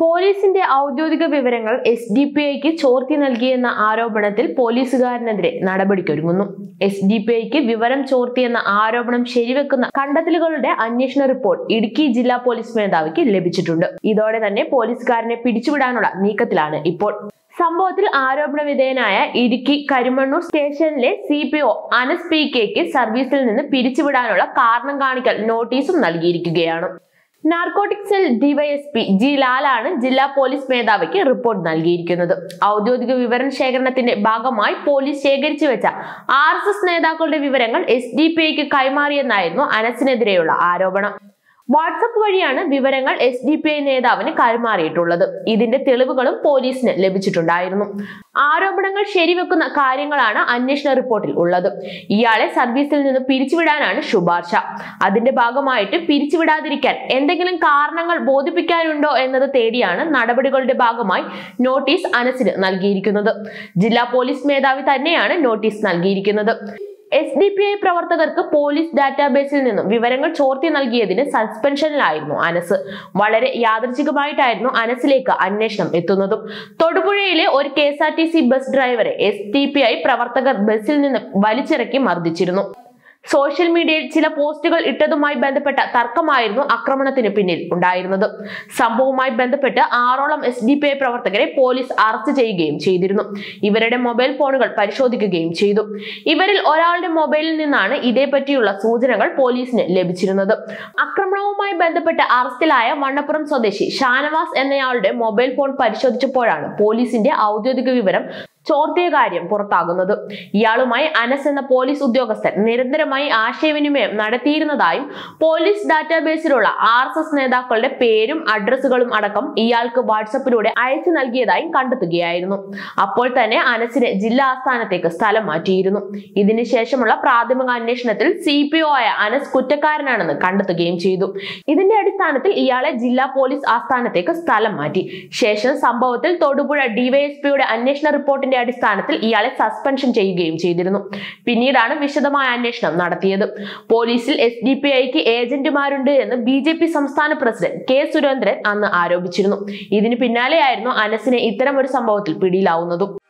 പോലീസിന്റെ ഔദ്യോഗിക വിവരങ്ങൾ എസ് ഡി പി ഐക്ക് ചോർത്തി നൽകിയെന്ന ആരോപണത്തിൽ പോലീസുകാരനെതിരെ നടപടിക്കൊരുങ്ങുന്നു എസ് ഡി പി ഐക്ക് വിവരം ചോർത്തിയെന്ന ആരോപണം ശരിവെക്കുന്ന കണ്ടെത്തലുകളുടെ അന്വേഷണ റിപ്പോർട്ട് ഇടുക്കി ജില്ലാ പോലീസ് മേധാവിക്ക് ലഭിച്ചിട്ടുണ്ട് ഇതോടെ തന്നെ പോലീസുകാരനെ പിടിച്ചുവിടാനുള്ള നീക്കത്തിലാണ് ഇപ്പോൾ സംഭവത്തിൽ ആരോപണ വിധേയനായ ഇടുക്കി കരിമണ്ണൂർ സ്റ്റേഷനിലെ C P O Anas P കെക്ക് സർവീസിൽ നിന്ന് പിരിച്ചുവിടാനുള്ള കാരണം കാണിക്കൽ നോട്ടീസും നൽകിയിരിക്കുകയാണ് നാർക്കോട്ടിക് സെൽ ഡിവൈഎസ്പി ജി ലാലാണ് ജില്ലാ പോലീസ് മേധാവിക്ക് റിപ്പോർട്ട് നൽകിയിരിക്കുന്നത് ഔദ്യോഗിക വിവര ശേഖരണത്തിന്റെ ഭാഗമായി പോലീസ് ശേഖരിച്ചു വെച്ച ആർ എസ് എസ് നേതാക്കളുടെ വിവരങ്ങൾ എസ് ഡി പി ഐക്ക് കൈമാറിയെന്നായിരുന്നു അനസിനെതിരെയുള്ള ആരോപണം വാട്സപ്പ് വഴിയാണ് വിവരങ്ങൾ എസ് ഡി പി ഐ നേതാവിന് കൈമാറിയിട്ടുള്ളത് ഇതിന്റെ തെളിവുകളും പോലീസിന് ലഭിച്ചിട്ടുണ്ടായിരുന്നു ആരോപണങ്ങൾ ശരിവെക്കുന്ന കാര്യങ്ങളാണ് അന്വേഷണ റിപ്പോർട്ടിൽ ഉള്ളത് ഇയാളെ സർവീസിൽ നിന്ന് പിരിച്ചുവിടാനാണ് ശുപാർശ അതിന്റെ ഭാഗമായിട്ട് പിരിച്ചുവിടാതിരിക്കാൻ എന്തെങ്കിലും കാരണങ്ങൾ ബോധിപ്പിക്കാനുണ്ടോ എന്നത് തേടിയാണ് നടപടികളുടെ ഭാഗമായി നോട്ടീസ് അനസിന് നൽകിയിരിക്കുന്നത് ജില്ലാ പോലീസ് മേധാവി തന്നെയാണ് നോട്ടീസ് നൽകിയിരിക്കുന്നത് എസ് ഡി പി ഐ പ്രവർത്തകർക്ക് പോലീസ് ഡാറ്റാബേസിൽ നിന്നും വിവരങ്ങൾ ചോർത്തി നൽകിയതിന് സസ്പെൻഷനിലായിരുന്നു അനസ് വളരെ യാദൃച്ഛികമായിട്ടായിരുന്നു അനസിലേക്ക് അന്വേഷണം എത്തുന്നതും തൊടുപുഴയിലെ ഒരു K S R T C bus ഡ്രൈവറെ എസ് ഡി പി ഐ പ്രവർത്തകർ ബസ്സിൽ നിന്ന് വലിച്ചിറക്കി മർദ്ദിച്ചിരുന്നു സോഷ്യൽ മീഡിയയിൽ ചില പോസ്റ്റുകൾ ഇട്ടതുമായി ബന്ധപ്പെട്ട തർക്കമായിരുന്നു ആക്രമണത്തിന് പിന്നിൽ ഉണ്ടായിരുന്നത് സംഭവവുമായി ബന്ധപ്പെട്ട് ആറോളം എസ് ഡി പി ഐ പ്രവർത്തകരെ പോലീസ് അറസ്റ്റ് ചെയ്യുകയും ചെയ്തിരുന്നു ഇവരുടെ മൊബൈൽ ഫോണുകൾ പരിശോധിക്കുകയും ചെയ്തു ഇവരിൽ ഒരാളുടെ മൊബൈലിൽ നിന്നാണ് ഇതേപറ്റിയുള്ള സൂചനകൾ പോലീസിന് ലഭിച്ചിരുന്നത് ആക്രമണവുമായി ബന്ധപ്പെട്ട് അറസ്റ്റിലായ വണ്ണപ്പുറം സ്വദേശി ഷാനവാസ് എന്നയാളുടെ മൊബൈൽ ഫോൺ പരിശോധിച്ചപ്പോഴാണ് പോലീസിന്റെ ഔദ്യോഗിക വിവരം ചോർത്തിയ കാര്യം പുറത്താകുന്നത് ഇയാളുമായി അനസ് എന്ന പോലീസ് ഉദ്യോഗസ്ഥൻ നിരന്തരമായി ആശയവിനിമയം നടത്തിയിരുന്നതായും പോലീസ് ഡാറ്റാബേസിലുള്ള ആർ എസ് എസ് നേതാക്കളുടെ പേരും അഡ്രസ്സുകളും അടക്കം ഇയാൾക്ക് വാട്സപ്പിലൂടെ അയച്ചു നൽകിയതായും കണ്ടെത്തുകയായിരുന്നു അപ്പോൾ തന്നെ അനസിനെ ജില്ലാ ആസ്ഥാനത്തേക്ക് സ്ഥലം മാറ്റിയിരുന്നു ഇതിന് ശേഷമുള്ള പ്രാഥമിക അന്വേഷണത്തിൽ സി പി ഒ ആയ അനസ് കുറ്റക്കാരനാണെന്ന് കണ്ടെത്തുകയും ചെയ്തു ഇതിന്റെ അടിസ്ഥാനത്തിൽ ഇയാളെ ജില്ലാ പോലീസ് ആസ്ഥാനത്തേക്ക് സ്ഥലം മാറ്റി ശേഷം സംഭവത്തിൽ തൊടുപുഴ ഡിവൈഎസ്പിയുടെ അന്വേഷണ റിപ്പോർട്ടിന്റെ അടിസ്ഥാനത്തിൽ ഇയാളെ സസ്പെൻഷൻ ചെയ്യുകയും ചെയ്തിരുന്നു പിന്നീടാണ് വിശദമായ അന്വേഷണം നടത്തിയത് പോലീസിൽ എസ് ഡി പി ഐക്ക് ഏജന്റുമാരുണ്ട് എന്ന് ബി ജെ പി സംസ്ഥാന പ്രസിഡന്റ് കെ സുരേന്ദ്രൻ അന്ന് ആരോപിച്ചിരുന്നു ഇതിന് പിന്നാലെയായിരുന്നു അനസിനെ ഇത്തരം ഒരു സംഭവത്തിൽ പിടിയിലാവുന്നതും